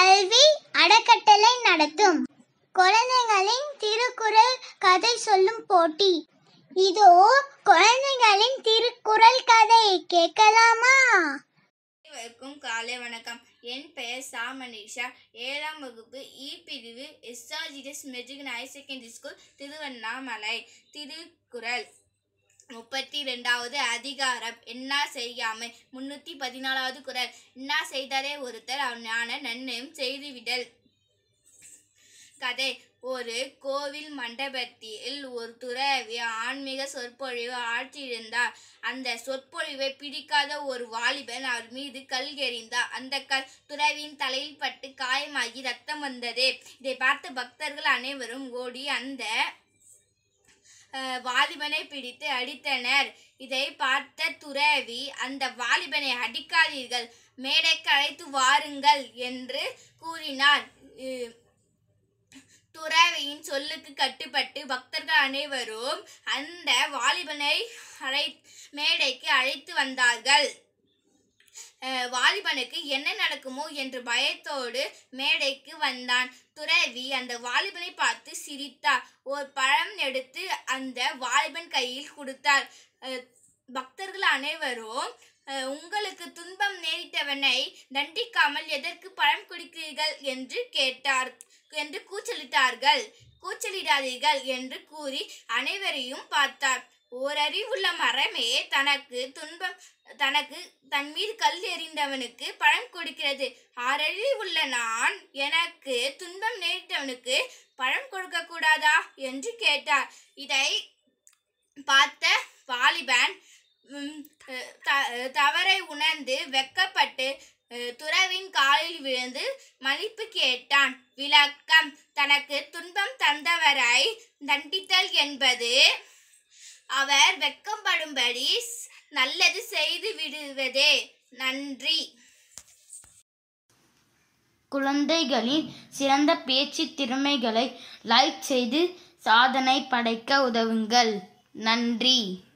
கல்வி அறக்கட்டளை நடத்தும் குழந்தைகளின் திருக்குறள் கதை சொல்லும் போட்டி இதோ குழந்தைகளின் திருக்குறள் கதை கேட்கலாமா அனைவருக்கும் காலை வணக்கம் என் பெயர் சா மனிஷா ஏழாம் வகுப்பு இ பிரிவு S R G S matric higher secondary school Tiruvannamalai Thirukkural முப்பத்தி ரெண்டாவது அதிகாரம் என்ன செய்யாமை முன்னூற்றி பதினாலாவது குறள் என்ன செய்தாரே ஒருத்தர் அவன் ஞான நன்மையும் செய்துவிடல் கதை ஒரு கோவில் மண்டபத்தில் ஒரு துறவி ஆன்மீக சொற்பொழிவு ஆற்றியிருந்தார் அந்த சொற்பொழிவை பிடிக்காத ஒரு வாலிபன் அவர் மீது கல் எறிந்தார் அந்த கல் துறவியின் தலையில் பட்டு காயமாகி ரத்தம் வந்தது இதை பார்த்த பக்தர்கள் அனைவரும் ஓடி அந்த அஹ், வாலிபனை பிடித்து அடித்தனர் இதை பார்த்த துறவி அந்த வாலிபனை அடிக்காதீர்கள் மேடைக்கு அழைத்து வாருங்கள் என்று கூறினார் அஹ், துறவியின் சொல்லுக்கு கட்டுப்பட்டு பக்தர்கள் அனைவரும் அந்த வாலிபனை அழை மேடைக்கு அழைத்து வந்தார்கள் அஹ், வாலிபனுக்கு என்ன நடக்குமோ என்று பயத்தோடு மேடைக்கு வந்தான் துறவி அந்த வாலிபனை பார்த்து சிரித்தார் ஒரு பழம் எடுத்து அந்த வாலிபன் கையில் கொடுத்தார் அஹ், பக்தர்கள் அனைவரும் அஹ், உங்களுக்கு துன்பம் நேரிட்டவனை தண்டிக்காமல் எதற்கு பழம் குடிக்கிறீர்கள் என்று கேட்டார் என்று கூச்சலிட்டார்கள் கூச்சலிடாதீர்கள் என்று கூறி அனைவரையும் பார்த்தார் ஓரறிவுள்ள மரமே தனக்கு துன்பம் தனக்கு தன் மீது கல் எறிந்தவனுக்கு பழம் கொடுக்கிறது ஆறறிவுள்ள நான் எனக்கு துன்பம் நேரிட்டவனுக்கு பழம் கொடுக்க கூடாதா என்று கேட்டார் இதை பார்த்த வாலிபன் ம், அஹ், த- தவறை உணர்ந்து வெக்கப்பட்டு அஹ், துறவின் காலில் விழுந்து மன்னிப்பு கேட்டான் விளக்கம் தனக்கு துன்பம் தந்தவரை தண்டித்தல் என்பது அவர் வெக்கப்படும்படி ஸ்- நல்லது செய்து விடுவதே நன்றி குழந்தைகளின் சிறந்த பேச்சு திறமைகளை லைக் செய்து சாதனை படைக்க உதவுங்கள் நன்றி